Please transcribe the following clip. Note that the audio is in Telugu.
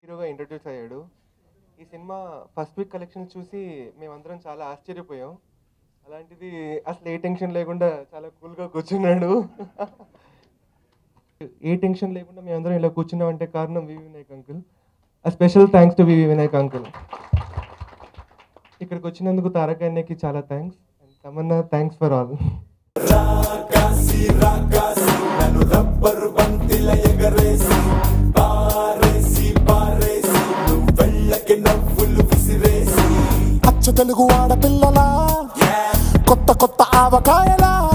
హీరోగా ఇంట్రడ్యూస్ అయ్యాడు ఈ సినిమా ఫస్ట్ వీక్ కలెక్షన్ చూసి మేమందరం చాలా ఆశ్చర్యపోయాం అలాంటిది అసలు ఏ టెన్షన్ లేకుండా చాలా కూల్గా కూర్చున్నాడు ఏ టెన్షన్ లేకుండా మేమందరం ఇలా కూర్చున్నాం అంటే కారణం వివి వినాయక్ అంకుల్ ఆ special thanks to VV Vinayak uncle ఇక్కడికి వచ్చినందుకు తారక అన్నయ్యకి చాలా thanks and Tamannaah thanks for all అచ్చ తెలుగు ఆడపిల్లలా కొత్త కొత్త ఆవకాయలా